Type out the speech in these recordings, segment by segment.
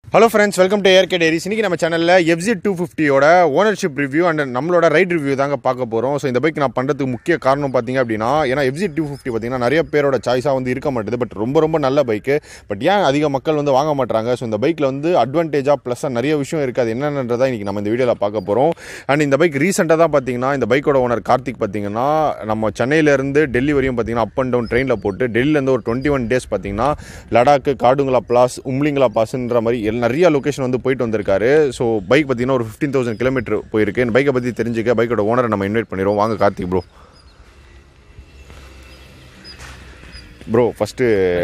hello friends welcome to RK diaries இன்னைக்கு நம்ம சேனலில் எஃப்ஜி டூ ஃபிஃப்டியோட ஓனர்ஷிப் ரிவ்யூ அண்ட் நம்மளோட ரைட் ரிவ்யூ தாங்க பார்க்க போகிறோம் ஸோ இந்த பைக் நான் பண்ணுறதுக்கு முக்கிய காரணம் பார்த்தீங்க அப்படின்னா ஏன்னா எஃப்ஜி டூ ஃபிஃப்டி பார்த்தீங்கன்னா நிறைய பேரோட சாய்ஸாக வந்து இருக்க மாட்டேது பட் ரொம்ப ரொம்ப நல்ல பைக்கு பட் ஏன் அதிக மக்கள் வந்து வாங்க மாட்டாங்க ஸோ இந்த பைக்கில் வந்து அட்வான்டேஜாக ப்ளஸ்ஸாக நிறைய விஷயம் இருக்குது அது என்னன்றதை இன்றைக்கி நம்ம இந்த வீடியோவில் பார்க்க போகிறோம் அண்ட் இந்த பைக் ரீசெண்டாக தான் பார்த்தீங்கன்னா இந்த பைக்கோட ஓனர் கார்த்திக் பார்த்தீங்கன்னா நம்ம சென்னையிலேருந்து டெல்லி வரையும் பார்த்தீங்கன்னா அப் அண்ட் டவுன் ட்ரெயினில் போட்டு டெல்லியிலேருந்து ஒரு டுவெண்ட்டி ஒன் டேஸ் பார்த்தீங்கன்னா லடாக்கு காடுங்களா பிளாஸ் உம்லிங்களா பாஸ்ன்ற மாதிரி எல் நிறைய லொக்கேஷன் வந்து போயிட்டு வந்திருக்காரு ஸோ பைக் பார்த்தீங்கன்னா ஒரு ஃபிஃப்டீன் தௌசண்ட் கிலோமீட்டர் போயிருக்கு இந்த பைக்கை பற்றி தெரிஞ்சுக்க பைக்கோட ஓனரை நம்ம இன்வைட் பண்ணிடுவோம் வாங்க கார்த்திக் ப்ரோ ப்ரோ ஃபஸ்ட்டு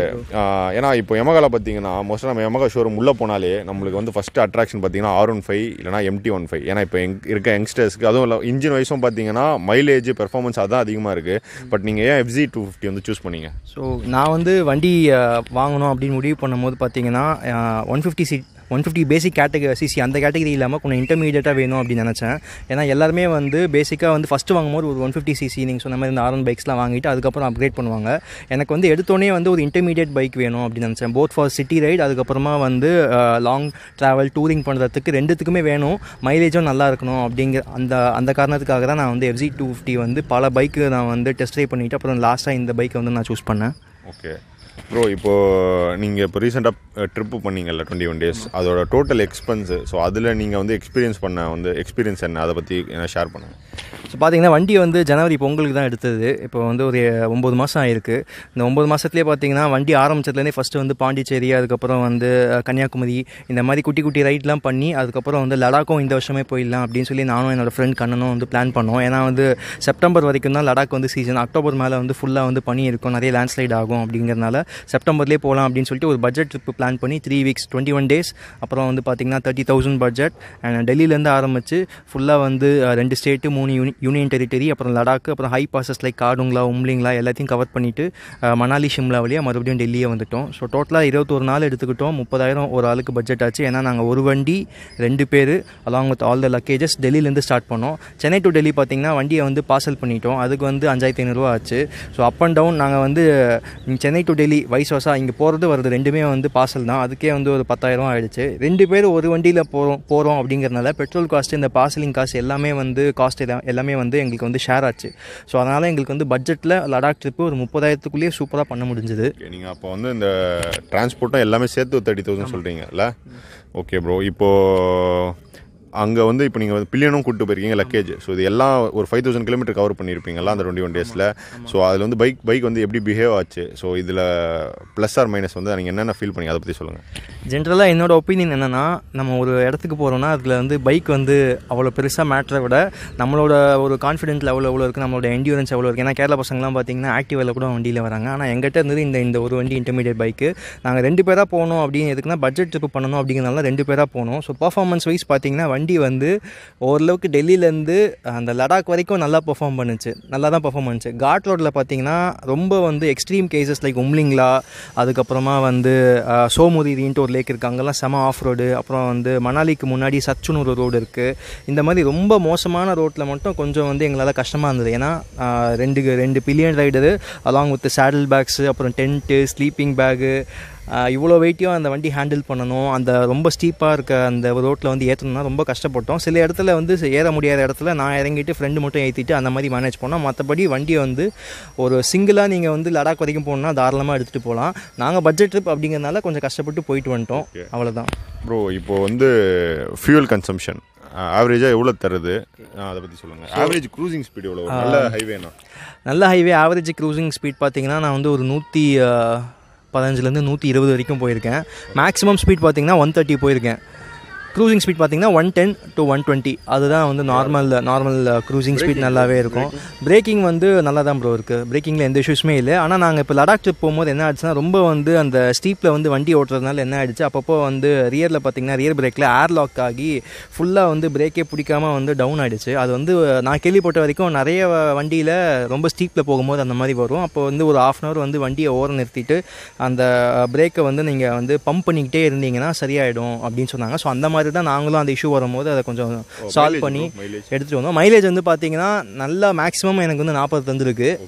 ஏன்னா இப்போ எமகால பார்த்தீங்கன்னா மோஸ்ட்டாக நம்ம எமகா ஷோரூம் உள்ளே போனாலே நம்மளுக்கு வந்து ஃபஸ்ட்டு அட்ராக்ஷன் பார்த்தீங்கன்னா ஆர் ஒன் ஃபைவ் இல்லைனா எம்டி ஒன் ஃபைவ் ஏன்னா இப்போ எங் இருக்க யங்ஸ்டர்ஸ்க்கு அதுவும் இல்லை இன்ஜின் வைஸும் பார்த்தீங்கன்னா மைலேஜ் பெர்ஃபார்மன்ஸ் அதான் அதிகமாக இருக்குது பட் நீங்கள் ஏன் எஃப்ஜி டூ ஃபிஃப்டி வந்து சூஸ் பண்ணீங்க ஸோ நான் வந்து வண்டி அஹ், வாங்கணும் அப்படின்னு முடிவு பண்ணும்போது பார்த்தீங்கன்னா one fifty C one fifty basic category CC அந்த கேட்டகரி இல்லாமல் கொஞ்சம் இன்டர்மீடியட்டாக வேணும் அப்படின்னு நினச்சேன் ஏன்னா எல்லாருமே வந்து பேசிக்காக வந்து ஃபஸ்ட்டு வாங்கும்போது ஒரு ஒன் ஃபிஃப்டி சிசி நீங்கள் சொன்ன மாதிரி இந்த ஆர்என் பைக்ஸ்லாம் வாங்கிட்டு அதுக்கப்புறம் அப்கிரேட் பண்ணுவாங்க எனக்கு வந்து எடுத்தோடனே வந்து ஒரு இன்டர்மீடியட் பைக் வேணும் அப்படின்னு நினச்சேன் போத் ஃபார் சிட்டி ரைட் அதுக்கப்புறமா வந்து லாங் ட்ராவல் டூரிங் பண்ணுறதுக்கு ரெண்டுத்துக்குமே வேணும் மைலேஜும் நல்லா இருக்கணும் அப்படிங்கிற அந்த அந்த காரணத்துக்காக தான் நான் வந்து எஃப்ஜி டூ ஃபிஃப்டி வந்து பல பைக்கு நான் வந்து டெஸ்ட் ட்ரைவ் பண்ணிவிட்டு அப்புறம் லாஸ்ட்டாக இந்த பைக்கை வந்து நான் சூஸ் பண்ணேன் ஓகே ப்ரோ இப்போது நீங்கள் இப்போ ரீசெண்டாக ட்ரிப்பு பண்ணீங்கல்ல டுவெண்ட்டி ஒன் டேஸ் அதோட டோட்டல் எக்ஸ்பென்ஸு ஸோ அதில் நீங்கள் வந்து எக்ஸ்பீரியன்ஸ் பண்ண வந்து எக்ஸ்பீரியன்ஸ் என்ன அதை பற்றி என்ன ஷேர் பண்ணுங்கள் ஸோ பார்த்தீங்கன்னா வண்டி வந்து ஜனவரி பொங்கலுக்கு தான் எடுத்தது இப்போ வந்து ஒரு ஒம்பது மாதம் ஆயிருக்கு இந்த ஒம்பது மாதத்துலேயே பார்த்தீங்கன்னா வண்டி ஆரம்பிச்சதுலேருந்தே ஃபஸ்ட்டு வந்து பாண்டிச்சேரி அதுக்கப்புறம் வந்து அஹ், கன்னியாகுமரி இந்த மாதிரி குட்டி குட்டி ரைட்லாம் பண்ணி அதுக்கப்புறம் வந்து லடாக்கும் இந்த வருஷமே போயிடலாம் அப்படின்னு சொல்லி நானும் என்னோட ஃப்ரெண்ட் கண்ணனும் வந்து பிளான் பண்ணோம் ஏன்னா வந்து செப்டம்பர் வரைக்கும் தான் லடாக் வந்து சீசன் அக்டோபர் மேலே வந்து ஃபுல்லாக வந்து பனி இருக்கும் நிறைய லேண்ட்ஸ்லைட் ஆகும் அப்படிங்கிறனால செப்டம்பர்லேயே போகலாம் அப்படின்னு சொல்லிட்டு ஒரு பட்ஜெட் ட்ரிப் பிளான் பண்ணி three weeks twenty one days அப்புறம் வந்து பார்த்தீங்கன்னா தேர்ட்டி தௌசண்ட் பட்ஜெட் அண்ட் டெல்லியிலேருந்து ஆரம்பித்து ஃபுல்லாக வந்து அஹ், ரெண்டு ஸ்டேட்டு மூணு யூனி யூனியன் டெரிட்டரி அப்புறம் லடாக் அப்புறம் ஹை பாசஸ் லைக் காடுங்களா உம்லிங்களா எல்லாத்தையும் கவர் பண்ணிவிட்டு மணாலி ஷிம்லா வழியாக மறுபடியும் டெல்லியே வந்துட்டோம் ஸோ டோட்டலாக இருபத்தொரு நாள் எடுத்துக்கிட்டோம் முப்பதாயிரம் ஒரு ஆளுக்கு பட்ஜெட் ஆச்சு ஏன்னா நாங்கள் ஒரு வண்டி ரெண்டு பேர் along with all the luggages டெல்லியிலேருந்து ஸ்டார்ட் பண்ணோம் சென்னை டு டெல்லி பார்த்தீங்கன்னா வண்டியை வந்து பார்சல் பண்ணிட்டோம் அதுக்கு வந்து அஞ்சாயிரத்தி ஐநூறுரூவா ஆச்சு ஸோ அப் அண்ட் டவுன் நாங்கள் வந்து இங்க Chennai to Delhi vice versa இங்கே போகிறது வருது ரெண்டுமே வந்து பார்சல் தான் அதுக்கே வந்து ஒரு பத்தாயிரம் ஆயிடுச்சு ரெண்டு பேர் ஒரு வண்டியில் போகிறோம் போகிறோம் அப்படிங்கிறனால பெட்ரோல் காஸ்ட் இந்த பார்சலிங் காஸ்ட் எல்லாமே வந்து காஸ்ட் எல்லாமே வந்து எங்களுக்கு வந்து ஷேர் ஆச்சு ஸோ அதனால் எங்களுக்கு வந்து பட்ஜெட்டில் லடாக் ட்ரிப்பு ஒரு முப்பதாயிரத்துக்குள்ளேயே சூப்பராக பண்ண முடிஞ்சுது ஓகே நீங்கள் அப்போ வந்து இந்த டிரான்ஸ்போர்ட்டும் எல்லாமே சேர்த்து தேர்ட்டி தௌசண்ட் சொல்கிறீங்கல்ல ஓகே ப்ரோ இப்போது அங்கே வந்து இப்போ நீங்கள் வந்து பில்லியனும் கூப்பிட்டு போயிருக்கீங்க லக்கேஜ் ஸோ இது எல்லாம் ஒரு ஃபைவ் தௌசண்ட் கிலோமீட்டர் கவர் பண்ணியிருப்பீங்களா அந்த டுவெண்ட்டி ஒன் டேஸில் ஸோ அதில் வந்து பைக் பைக் வந்து எப்படி பிஹேவ் ஆச்சு ஸோ இதில் ப்ளஸ் ஆர் மைனஸ் வந்து நீங்கள் என்னென்ன ஃபீல் பண்ணி அதை பற்றி சொல்லுங்கள் ஜென்ரலாக என்னோட ஒப்பீனியன் என்னென்னா நம்ம ஒரு இடத்துக்கு போகிறோன்னா அதில் வந்து பைக் வந்து அவ்வளோ பெருசாக மேட்டரை விட நம்மளோட ஒரு கான்ஃபிடென்ட் லெவல் எவ்வளோ இருக்குது நம்மளோட என்டியூரன்ஸ் எவ்வளோ இருக்குது ஏன்னா கேரளா பசங்களாம் பார்த்தீங்கன்னா ஆக்டிவாவில் கூட வண்டியில் வராங்க ஆனால் எங்கிட்ட இருந்தது இந்த இந்த ஒரு வண்டி இன்டர்மீடியட் பைக்கு நாங்கள் ரெண்டு பேராக போகணும் அப்படின்னு எதுக்குன்னா பட்ஜெட் ட்ரிப் பண்ணணும் அப்படிங்கிறனால ரெண்டு பேராக போனோம் ஸோ பர்ஃபார்மன்ஸ் வைஸ் பார்த்தீங்கன்னா வண்டி வந்து ஓரளவுக்கு டெல்லியிலேருந்து அந்த லடாக் வரைக்கும் நல்லா பெர்ஃபார்ம் பண்ணுச்சு நல்லா தான் பெர்ஃபார்ம் பண்ணுச்சு காட் ரோட்டில் பார்த்தீங்கன்னா ரொம்ப வந்து எக்ஸ்ட்ரீம் கேசஸ் லைக் உம்லிங்லா அதுக்கப்புறமா வந்து அஹ், சோமுதிரின்ட்டு ஒரு லேக் இருக்குது அங்கெல்லாம் செம ஆஃப் ரோடு அப்புறம் வந்து மணாலிக்கு முன்னாடி சச்சுன்னு ஒரு ரோடு இருக்குது இந்த மாதிரி ரொம்ப மோசமான ரோட்டில் மட்டும் கொஞ்சம் வந்து எங்களால் கஷ்டமாக இருந்தது ஏன்னா அஹ், ரெண்டு ரெண்டு billion rider along with saddle bags அப்புறம் டென்ட்டு ஸ்லீப்பிங் பேகு இவ்வளோ வெயிட்டையும் அந்த வண்டி ஹேண்டில் பண்ணணும் அந்த ரொம்ப ஸ்டீப்பாக இருக்க அந்த ரோட்டில் வந்து ஏற்றணும்னா ரொம்ப கஷ்டப்பட்டோம் சில இடத்துல வந்து ஏற முடியாத இடத்துல நான் இறங்கிட்டு ஃப்ரெண்டு மட்டும் ஏற்றிட்டு அந்த மாதிரி மேனேஜ் பண்ணோம் மற்றபடி வண்டியை வந்து ஒரு சிங்கிளாக நீங்கள் வந்து லடாக் வரைக்கும் போகணுன்னா தாராளமாக எடுத்துகிட்டு போகலாம் நாங்கள் பட்ஜெட் ட்ரிப் அப்படிங்கிறதுனால கொஞ்சம் கஷ்டப்பட்டு போயிட்டு வந்துட்டோம் அவ்வளோதான் ப்ரோ இப்போ வந்து ஃபியூல் கன்சம்ஷன் ஆவரேஜாக எவ்வளோ தருது ஆ, அதை பற்றி சொல்லுங்கள் ஆவரேஜ் க்ரூசிங் ஸ்பீடு எவ்வளோ ஒரு நல்ல ஹைவேனா நல்ல ஹைவே ஆவரேஜ் க்ரூசிங் ஸ்பீட் பார்த்தீங்கன்னா நான் வந்து ஒரு நூற்றி பதினஞ்சுலேருந்து நூற்றி இருபது வரைக்கும் போயிருக்கேன் மேக்ஸிமம் ஸ்பீட் பார்த்தீங்கன்னா ஒன் தேர்ட்டி போயிருக்கேன் க்ரூசிங் ஸ்பீட் பார்த்தீங்கன்னா one ten to one twenty அதுதான் வந்து நார்மல் நார்மல் க்ரூசிங் ஸ்பீட் நல்லாவே இருக்கும் பிரேக்கிங் வந்து நல்லா தான் ப்ரோ இருக்குது பிரேக்கிங்கில் எந்த இஷ்யூஸுமே இல்லை ஆனால் நாங்கள் இப்போ லடாக் ட்ரிப் போகும்போது என்ன ஆச்சுன்னா ரொம்ப வந்து அந்த ஸ்டீப்பில் வந்து வண்டி ஓட்டுறதுனால என்ன ஆயிடுச்சு அப்பப்போ வந்து ரியரில் பார்த்தீங்கன்னா ரியர் பிரேக்கில் ஏர் லாக் ஆகி ஃபுல்லாக வந்து பிரேக்கே பிடிக்காம வந்து டவுன் ஆயிடுச்சு அது வந்து நான் கேள்விப்பட்ட வரைக்கும் நிறைய வண்டியில் ரொம்ப ஸ்டீப்பில் போகும்போது அந்த மாதிரி வரும் அப்போ வந்து ஒரு ஆஃப் அன் ஹவர் வந்து வண்டியை ஓரம் நிறுத்திட்டு அந்த பிரேக்கை வந்து நீங்கள் வந்து பம்ப் பண்ணிக்கிட்டே இருந்தீங்கன்னா சரியாயிடும் அப்படின்னு சொன்னாங்க ஸோ அந்த மாதிரி தான் நாங்களும் அந்த இஷ்யூ வரும்போது அதை கொஞ்சம் சால்வ் பண்ணி மைலேஜ் எடுத்துகிட்டு வந்தோம் மைலேஜ் வந்து பார்த்தீங்கன்னா நல்லா மேக்ஸிமம் எனக்கு வந்து நாற்பது தந்துருக்கு ஓகே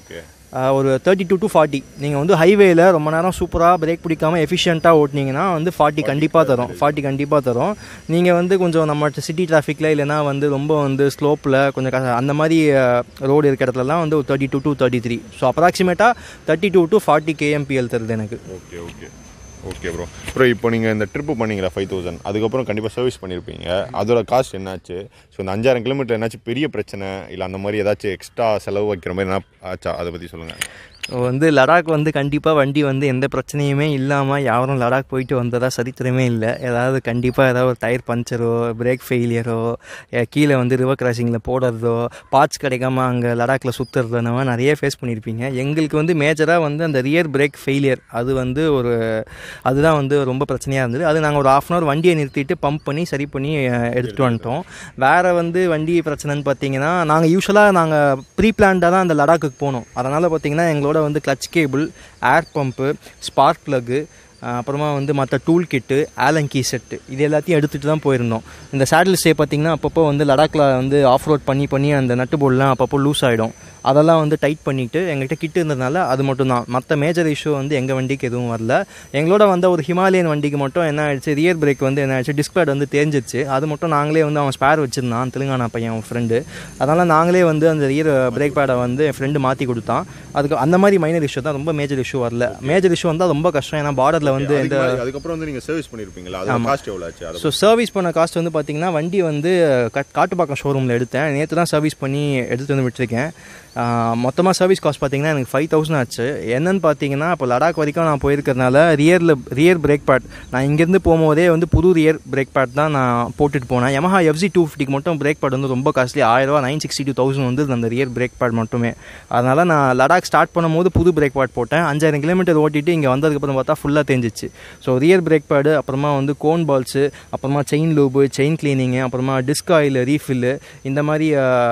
ஆஹ் ஒரு தேர்ட்டி டூ டு ஃபார்ட்டி நீங்கள் வந்து ஹைவேல ரொம்ப நேரம் சூப்பராக பிரேக் பிடிக்காம எஃபிஷியண்ட்டாக ஓட்டினீங்கன்னா வந்து ஃபார்ட்டி கண்டிப்பாக தரும் ஃபார்ட்டி கண்டிப்பாக தரும் நீங்கள் வந்து கொஞ்சம் நம்ம சிட்டி டிராஃபிக்கில் இல்லைனா வந்து ரொம்ப வந்து ஸ்லோப்பில் கொஞ்சம் கஷ்ட- அந்த மாதிரி ரோடு இருக்க இடத்துலலாம் வந்து ஒரு thirty two to thirty three so அப்ராக்சிமேட்டாக thirty two to forty KMPL தருது எனக்கு okay okay okay bro bro இப்போ நீங்கள் இந்த ட்ரிப்பு பண்ணீங்களா ஃபைவ் தௌசண்ட் அதுக்கப்புறம் கண்டிப்பாக சர்வீஸ் பண்ணியிருப்பீங்க அதோட காஸ்ட் என்னாச்சு ஸோ இந்த அஞ்சாயிரம் கிலோமீட்டர் என்னாச்சும் பெரிய பிரச்சனை இல்லை அந்த மாதிரி ஏதாச்சும் எக்ஸ்ட்ரா செலவு வைக்கிற மாதிரி என்ன ஆச்சா அதை பற்றி சொல்லுங்கள் வந்து லடாக் வந்து கண்டிப்பாக வண்டி வந்து எந்த பிரச்சனையுமே இல்லாமல் யாரும் லடாக் போயிட்டு வந்ததா சரித்திரமே இல்லை ஏதாவது கண்டிப்பாக ஏதாவது ஒரு டயர் பஞ்சரோ பிரேக் ஃபெயிலியரோ கீழே வந்து ரிவர் கிராசிங்கில் போடுறதோ பார்ட்ஸ் கிடைக்காம அங்கே லடாக்கில் சுற்றுறதோ அந்த மாதிரி நிறைய ஃபேஸ் பண்ணியிருப்பீங்க எங்களுக்கு வந்து மேஜராக வந்து அந்த ரியர் பிரேக் ஃபெயிலியர் அது வந்து ஒரு அதுதான் வந்து ரொம்ப பிரச்சனையாக இருந்தது அது நாங்கள் ஒரு ஆஃப் அன் ஹவர் வண்டியை நிறுத்திட்டு பம்ப் பண்ணி சரி பண்ணி அஹ், எடுத்துகிட்டு வந்துட்டோம் வேறு வந்து வண்டி பிரச்சனைன்னு பார்த்தீங்கன்னா நாங்கள் யூஸ்வலாக நாங்கள் ப்ரீ பிளான்டாக தான் அந்த லடாக்குக்கு போனோம் அதனால் பார்த்தீங்கன்னா எங்களோட வந்து clutch cable air pump spark plug அப்புறமா வந்து மற்ற டூல் கிட்டு ஆலங்கி செட்டு இது எல்லாத்தையும் எடுத்துகிட்டு தான் போயிருந்தோம் இந்த சேடில் ஸ்டே பார்த்தீங்கன்னா அப்பப்போ வந்து லடாக்கில் வந்து ஆஃப் ரோட் பண்ணி பண்ணி அந்த நட்டு போர்டெலாம் அப்பப்போ லூஸ் ஆகிடும் அதெல்லாம் வந்து டைட் பண்ணிவிட்டு எங்கள்கிட்ட கிட்டு இருந்ததுனால அது மட்டும் தான் மற்ற மேஜர் இஷ்யூ வந்து எங்கள் வண்டிக்கு எதுவும் வரல எங்களோட வந்த ஒரு ஹிமாலயன் வண்டிக்கு மட்டும் என்ன ஆயிடுச்சு ரியர் பிரேக் வந்து என்ன ஆயிடுச்சு டிஸ்பிளேட் வந்து தேஞ்சிருச்சு அது மட்டும் நாங்களே வந்து அவன் ஸ்பேர் வச்சிருந்தான் தெலுங்கானா பையன் அவன் ஃப்ரெண்டு அதனால் நாங்களே வந்து அந்த ரியர் பிரேக் பேடை வந்து என் ஃப்ரெண்டு மாற்றி கொடுத்தான் அதுக்கு அந்த மாதிரி மைனர் இஷ்யூ தான் ரொம்ப மேஜர் இஷ்யூ வரல மேஜர் இஷ்யூ வந்தால் ரொம்ப கஷ்டம் ஏன்னா பார்டரில் வந்து அதுக்கு மேல- அதுக்கப்புறம் வந்து நீங்கள் சர்வீஸ் பண்ணியிருப்பீங்களா அதோட காஸ்ட் எவ்வளோ ஆச்சு அதை ஸோ சர்வீஸ் பண்ண காஸ்ட் வந்து பார்த்தீங்கன்னா வண்டி வந்து கட் காட்டுப்பாக்கம் ஷோரூமில் எடுத்தேன் நேற்று தான் சர்வீஸ் பண்ணி எடுத்துகிட்டு வந்து விட்டுருக்கேன் மொத்தமாக சர்வீஸ் காஸ்ட் பார்த்தீங்கன்னா எனக்கு ஃபைவ் தௌசண்ட் ஆச்சு என்னன்னு பார்த்தீங்கன்னா இப்போ லடாக் வரைக்கும் நான் போயிருக்கிறதுனால ரியரில் ரியர் பிரேக் பேட் நான் இங்கேருந்து போகும்போதே வந்து புது ரியர் பிரேக் பேட் தான் நான் போட்டுட்டு போனேன் Yamaha எஃப்சி டூ ஃபிஃப்டிக்கு மட்டும் பிரேக் பேட் வந்து ரொம்ப காஸ்ட்லி ஆயிரரூவா நைன் சிக்ஸ்டி டூ தௌசண்ட் வந்து அந்த ரியர் பிரேக் பேட் மட்டுமே அதனால் நான் லடாக் ஸ்டார்ட் பண்ணும்போது புது பிரேக் பேட் போட்டேன் அஞ்சாயிரம் கிலோமீட்டர் ஓட்டிட்டு இங்கே வந்ததுக்கப்புறம் பார்த்தா ஃபுல்லாக தேஞ்சிச்சு ஸோ ரியர் பிரேக் பேடு அப்புறமா வந்து கோன் பால்ஸு அப்புறமா செயின் லூபு செயின் கிளீனிங்கு அப்புறமா டிஸ்க் ஆயில் ரீஃபில்லு இந்த மாதிரி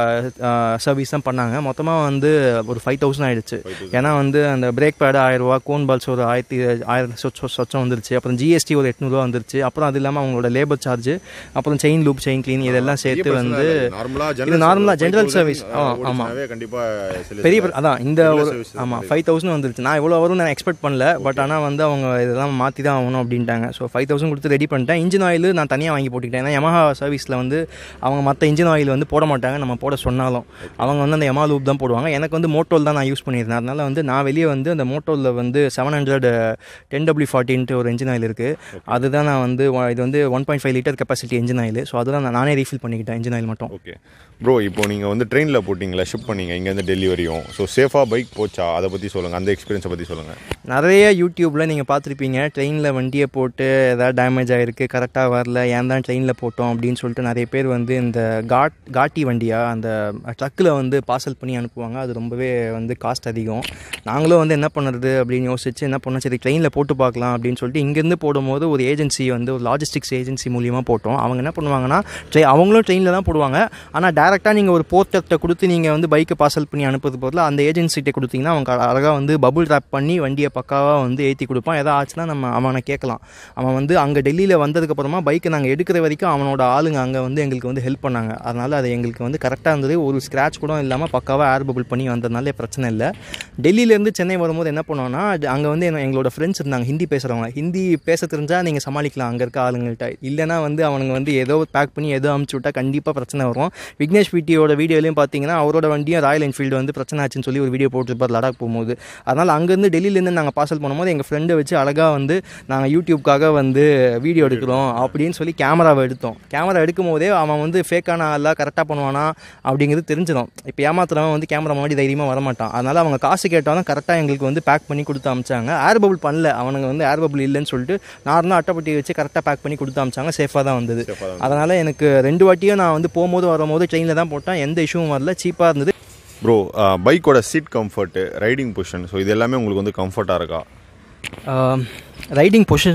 சர்வீஸ் தான் பண்ணாங்க மொத்தமாக வந்து ஒரு ஃபைவ் தௌசண்ட் ஆயிடுச்சு ஏன்னா வந்து அந்த பிரேக் பேடு ஆயிரரூவா கோன் பால்ஸ் ஒரு ஆயிரத்தி ஆயிரம் சொச்சம் சொச்சம் வந்துருச்சு அப்புறம் ஜிஎஸ்டி ஒரு எட்நூறுவா வந்துருச்சு அப்புறம் அது இல்லாமல் அவங்களோட லேபர் சார்ஜ் அப்புறம் செயின் லூப் செயின் கிளீன் இதெல்லாம் சேர்த்து வந்து நார்மலாக இது நார்மலாக ஜென்ரல் சர்வீஸ் ஆ ஆமாம் கண்டிப்பாக பெரிய பிர- அதான் இந்த ஒரு service ஆமாம் ஃபைவ் தௌசண்ட் வந்துருச்சு நான் இவ்வளோ வரும் நான் எக்ஸ்பெக்ட் பண்ணல பட் ஆனால் வந்து அவங்க இதெல்லாம் மாற்றி தான் ஆகணும் அப்படின்ட்டாங்க ஸோ ஃபைவ் தௌசண்ட் கொடுத்து ரெடி பண்ணிட்டேன் இன்ஜின் ஆயில் நான் தனியாக வாங்கி போட்டுக்கிட்டேன் ஏன்னா Yamaha சர்வீஸில் வந்து அவங்க மற்ற இன்ஜின் ஆயில் வந்து போட மாட்டாங்க நம்ம போட சொன்னாலும் அவங்க வந்து அந்த Yamaha லூப் தான் போடுவாங்க எனக்கு வந்து மோட்டோல் தான் நான் யூஸ் பண்ணியிருந்தேன் அதனால வந்து நான் வெளியே வந்து அந்த மோட்டோவில் வந்து செவன் ஹண்ட்ரட் டென் டபிள்யூ ஃபார்ட்டின்ட்டு ஒரு இன்ஜின் ஆயில் இருக்குது அதுதான் நான் வந்து ஒ- இது வந்து one point five litre capacity engine oil so அதுதான் நான் நானே ரீஃபில் பண்ணிக்கிட்டேன் இன்ஜின் ஆயில் மட்டும் ஓகே ப்ரோ இப்போ நீங்கள் வந்து ட்ரெயினில் போட்டிங்களா ஷிப் பண்ணீங்க இங்கேருந்து டெல்லி வரையும் ஸோ சேஃபாக பைக் போச்சா அதை பற்றி சொல்லுங்கள் அந்த எக்ஸ்பீரியன்ஸை பற்றி சொல்லுங்கள் நிறைய யூடியூப்பில் நீங்கள் பார்த்துருப்பீங்க ட்ரெயினில் வண்டியை போட்டு ஏதாவது டேமேஜ் ஆகிருக்கு கரெக்டாக வரல ஏன் தான் ட்ரெயினில் போட்டோம் அப்படின்னு சொல்லிட்டு நிறைய பேர் வந்து இந்த காட் காட்டி வண்டியாக அந்த ட்ரக்கில் வந்து பார்சல் பண்ணி அனுப்புவாங்க அது ரொம்பவே வந்து காஸ்ட் அதிகம் நாங்களும் வந்து என்ன பண்ணுறது அப்படின்னு யோசிச்சு என்ன பண்ணோம் சரி ட்ரெயினில் போட்டு பார்க்கலாம் அப்படின்னு சொல்லிட்டு இங்கேருந்து போடும்போது ஒரு ஏஜென்சி வந்து ஒரு லாஜிஸ்டிக்ஸ் ஏஜென்சி மூலியமாக போட்டோம் அவங்க என்ன பண்ணுவாங்கன்னா ட்ரெ அவங்களும் ட்ரெயினில் தான் போடுவாங்க ஆனால் டேரெக்டாக நீங்கள் ஒரு போர்ட்டர்கிட்ட கொடுத்து நீங்கள் வந்து பைக்கை பார்சல் பண்ணி அனுப்புறது பதிலாக அந்த ஏஜென்சிகிட்ட கொடுத்தீங்கன்னா அவங்க அழகாக வந்து பபுள் ரேப் பண்ணி வண்டியை பக்காவாக வந்து ஏற்றி கொடுப்பான் எதாவது ஆச்சுன்னா நம்ம அவனை கேட்கலாம் அவன் வந்து அங்கே டெல்லியில் வந்ததுக்கப்புறமா பைக்கை நாங்கள் எடுக்கிற வரைக்கும் அவனோட ஆளுங்க அங்கே வந்து எங்களுக்கு வந்து ஹெல்ப் பண்ணாங்க அதனால் அது எங்களுக்கு வந்து கரெக்டாக இருந்தது ஒரு ஸ்க்ராட்ச் கூட இல்லாமல் பக்காவாக ஏர் பபுள் பண்ணி வந்ததுனால பிரச்சனை இல்லை டெல்லியிலேருந்து சென்னை வரும்போது என்ன பண்ணோம்னா அங்கே வந்து என்ன- எங்களோட ஃப்ரெண்ட்ஸ் இருந்தாங்க ஹிந்தி பேசுகிறவங்க ஹிந்தி பேச தெரிஞ்சால் நீங்கள் சமாளிக்கலாம் அங்கே இருக்க ஆளுங்கள்ட்ட இல்லைனா வந்து அவனுங்க வந்து ஏதோ பேக் பண்ணி ஏதோ அமுச்சு விட்டா கண்டிப்பாக பிரச்சனை வரும் விக்னேஷ் பிடியோட வீடியோலையும் பார்த்தீங்கன்னா அவரோட வண்டியும் ராயல் என்ஃபீல்டு வந்து பிரச்சனை ஆச்சுன்னு சொல்லி ஒரு வீடியோ போட்டிருப்பார் லடாக் போகும்போது அதனால் அங்கேருந்து டெல்லியிலேருந்து நாங்கள் பார்சல் பண்ணும்போது எங்கள் ஃப்ரெண்டை வச்சு அழகாக வந்து நாங்கள் யூடியூப்காக வந்து வீடியோ எடுக்கிறோம் அப்படின்னு சொல்லி கேமராவை எடுத்தோம் கேமரா எடுக்கும் போதே அவன் வந்து ஃபேக்கான ஆளாக கரெக்டாக பண்ணுவானா அப்படிங்கிறது தெரிஞ்சிடும் இப்போ ஏமாத்துறவன் வந்து கேமரா முன்னாடி தைரியமாக வரமாட்டான் அதனால் அவங்க காசு கேட்டாலும் கரெக்டாக எங்களுக்கு வந்து பேக் பண்ணி கொடுத்து அமிச்சாங்க ஏர் பபுள் பண்ணல அவனுங்க வந்து ஏர் பபுள் இல்லைன்னு சொல்லிட்டு நார்மலாக அட்டைப்பட்டி வச்சு கரெக்டாக பேக் பண்ணி கொடுத்து அமிச்சாங்க சேஃபாக தான் வந்தது சேஃபாக தான் அதனால் எனக்கு ரெண்டு வாட்டியும் நான் வந்து போகும்போது வரும்போது ட்ரெயினில் தான் போட்டேன் எந்த இஷ்யூவும் வரல சீப்பாக இருந்தது ப்ரோ பைக்கோட seat comfort riding position so இது எல்லாமே உங்களுக்கு வந்து கம்ஃபர்ட்டாக இருக்கா ரைடிங் பொசிஷன்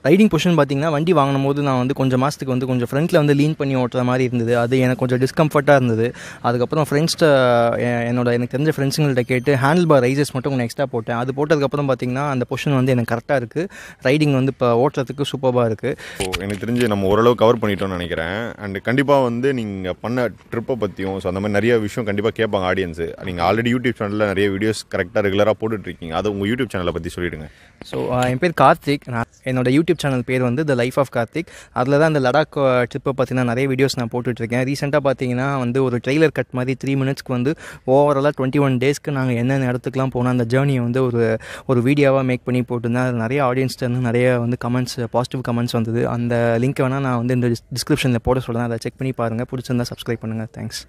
ரைடிங் பொசிஷன் பார்த்தீங்கன்னா வண்டி வாங்கின போது நான் வந்து கொஞ்சம் மாதத்துக்கு வந்து கொஞ்சம் ஃப்ரண்ட்டில் வந்து லீன் பண்ணி ஓட்டுற மாதிரி இருந்தது அது எனக்கு கொஞ்சம் டிஸ்கம்ஃபர்ட்டாக இருந்தது அதுக்கப்புறம் ஃப்ரெண்ட்ஸ்கிட்ட என்னோட எனக்கு தெரிஞ்ச ஃப்ரெண்ட்ஸுங்கள்ட்ட கேட்டு ஹேண்டில் பார் ரைசஸ் மட்டும் கொஞ்சம் எக்ஸ்ட்ரா போட்டேன் அது போட்டதுக்கப்புறம் பார்த்தீங்கன்னா அந்த பொசிஷன் வந்து எனக்கு கரெக்டாக இருக்குது ரைடிங் வந்து இப்போ ஓட்டுறதுக்கு சூப்பராக இருக்குது ஸோ எனக்கு தெரிஞ்சு நம்ம ஓரளவு கவர் பண்ணிட்டோம்னு நினைக்கிறேன் அண்ட் கண்டிப்பாக வந்து நீங்கள் பண்ண ட்ரிப்பை பற்றியும் ஸோ அந்த மாதிரி நிறைய விஷயம் கண்டிப்பாக கேட்பாங்க ஆடியன்ஸு நீங்கள் ஆல்ரெடி யூடியூப் சேனலில் நிறைய வீடியோஸ் கரெக்டாக ரெகுலராக போட்டுட்ருக்கீங்க அதை உங்கள் யூடியூப் சேனலை பற்றி சொல்லிவிடுங்க ஸோ என் பேர் கார்த்திக் நான் என்னோட யூடியூப் சேனல் பேர் வந்து த லைஃப் ஆஃப் கார்த்திக் அதில் தான் இந்த லடாக் ட்ரிப்பை பற்றின நிறைய வீடியோஸ் நான் போட்டுட்ருக்கேன் ரீசெண்டாக பார்த்தீங்கன்னா வந்து ஒரு ட்ரெய்லர் கட் மாதிரி த்ரீ மினிட்ஸ்க்கு வந்து ஓவராலாக டுவெண்ட்டி ஒன் டேஸ்க்கு நாங்கள் என்னென்ன இடத்துக்குலாம் போனோம் அந்த ஜேர்னியை வந்து ஒரு ஒரு வீடியோவாக மேக் பண்ணி போட்டிருந்தேன் அது நிறைய ஆடியன்ஸ்லேருந்து நிறைய வந்து கமெண்ட்ஸ் பாசிட்டிவ் கமெண்ட்ஸ் வந்தது அந்த லிங்க்கை வேணால் நான் வந்து இந்த டிஸ்கிரிப்ஷனில் போட சொல்கிறேன் அதை செக் பண்ணி பாருங்கள் பிடிச்சிருந்தா சப்ஸ்கிரைப் பண்ணுங்கள் தேங்க்ஸ்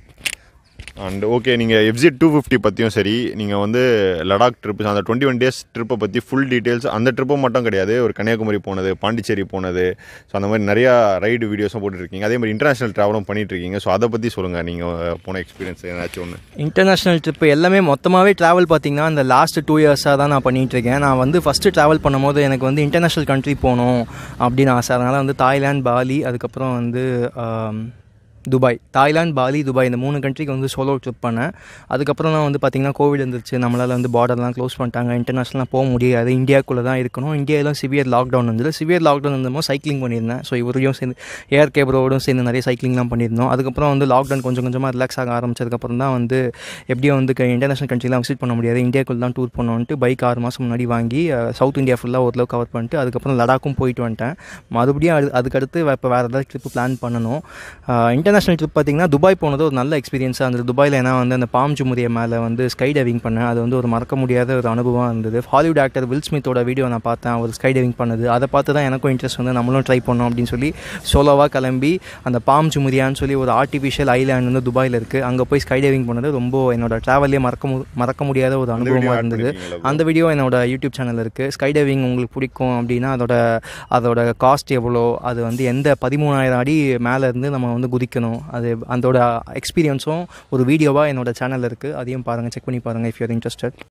அண்ட் ஓகே நீங்கள் எஃப்ஜி டூ ஃபிஃப்டி பற்றியும் சரி நீங்கள் வந்து லடாக் ட்ரிப்பு அந்த டுவெண்ட்டி ஒன் டேஸ் ட்ரிப்பை பற்றி ஃபுல் டீட்டெயில்ஸ் அந்த ட்ரிப்பு மட்டும் கிடையாது ஒரு கன்னியாகுமரி போனது பாண்டிச்சேரி போனது ஸோ அந்த மாதிரி நிறையா ரைடு வீடியோஸும் போட்டுருக்கீங்க அதே மாதிரி இன்டர்நேஷனல் ட்ராவலும் பண்ணிட்டுருக்கீங்க ஸோ அதை பற்றி சொல்லுங்கள் நீங்கள் போன எக்ஸ்பீரியன்ஸ் ஏதாச்சும் ஒன்று இன்டர்நேஷ்னல் ட்ரிப்பு எல்லாமே மொத்தமாகவே ட்ராவல் பார்த்தீங்கன்னா இந்த லாஸ்ட் டூ இயர்ஸாக தான் நான் பண்ணிகிட்டு இருக்கேன் நான் வந்து ஃபஸ்ட்டு ட்ராவல் பண்ணும்போது எனக்கு வந்து இன்டர்நேஷ்னல் கண்ட்ரி போகணும் அப்படின்னு ஆசை அதனால் வந்து தாய்லாந்து பாலி அதுக்கப்புறம் வந்து ஆம், துபாய் தாய்லாந்து பாலி துபாய் இந்த மூணு கண்ட்ரிக்கு வந்து சோலோ ட்ரிப் பண்ணேன் அதுக்கப்புறம் தான் வந்து பார்த்திங்கன்னா கோவிட் இருந்துச்சு நம்மளால் வந்து பார்டர்லாம் க்ளோஸ் பண்ணிட்டாங்க இன்டர்நேஷ்னலாக போக முடியாது இந்தியாக்குள்ளே தான் இருக்கணும் இந்தியாவிலும் சிவியர் லாக்டவுன் இருந்தது சிவியர் லாக்டவுன் இருந்தமோ சைக்கிளிங் பண்ணியிருந்தேன் ஸோ இவரையும் சேர்ந்து ஏஆர் கேப்ரோடும் சேர்ந்து நிறைய சைக்கிளிங்லாம் பண்ணியிருந்தோம் அதுக்கப்புறம் வந்து லாக்டவுன் கொஞ்சம் கொஞ்சமாக ரிலாக்ஸ் ஆக ஆரம்பிச்சதுக்கப்புறம் தான் வந்து எப்படியும் வந்து இன்டர்நேஷனல் கண்ட்ரிலாம் விசிட் பண்ண முடியாது இந்தியாக்குள்ள தான் டூர் பண்ணோன்ட்டு பைக் ஆறு மாதம் முன்னாடி வாங்கி சவுத் இந்தியா ஃபுல்லாக ஓரளவு கவர் பண்ணிட்டு அதுக்கப்புறம் லடாக்கும் போயிட்டு வந்துட்டேன் மறுபடியும் அது அதுக்கடுத்து இப்போ வேறு ஏதாவது ட்ரிப்பு பிளான் பண்ணணும் இன்டர்நேஷனல் ட்ரிப் பார்த்திங்கன்னா துபாய் போனது ஒரு நல்ல எக்ஸ்பீரியன்ஸாக இருந்தது துபாயில் ஏன்னா வந்து அந்த பாம் ஜுமுரிய மேலே வந்து ஸ்கை டைவிங் பண்ணேன் அது வந்து ஒரு மறக்க முடியாத ஒரு அனுபவம் இருந்தது ஹாலிவுட் ஆக்டர் வில் ஸ்மித்தோட வீடியோ நான் பார்த்தேன் அவர் ஸ்கை டைவிங் பண்ணது அதை பார்த்து தான் எனக்கும் இன்ட்ரெஸ்ட் வந்து நம்மளும் ட்ரை பண்ணோம் அப்படின்னு சொல்லி சோலோவாக கிளம்பி அந்த பாம் ஜுமுரியான்னு சொல்லி ஒரு ஆர்டிஃபிஷியல் ஐலாண்ட் வந்து துபாயில் இருக்குது அங்கே போய் ஸ்கை டைவிங் பண்ணது ரொம்ப என்னோட ட்ராவல்லே மறக்க மு- மறக்க முடியாத ஒரு அனுபவமாக இருந்தது அந்த வீடியோ என்னோட யூடியூப் சேனல் இருக்குது ஸ்கை டைவிங் உங்களுக்கு பிடிக்கும் அப்படின்னா அதோட அதோட காஸ்ட் எவ்வளோ அது வந்து எந்த பதிமூணாயிரம் அடி மேலே இருந்து நம்ம வந்து குதிக்கணும் அது அதோட எக்ஸ்பீரியன்ஸும் ஒரு வீடியோவாக என்னோட சேனலில் இருக்குது அதையும் பாருங்கள் செக் பண்ணி பாருங்கள் இஃப் யூர் இன்ட்ரெஸ்டட்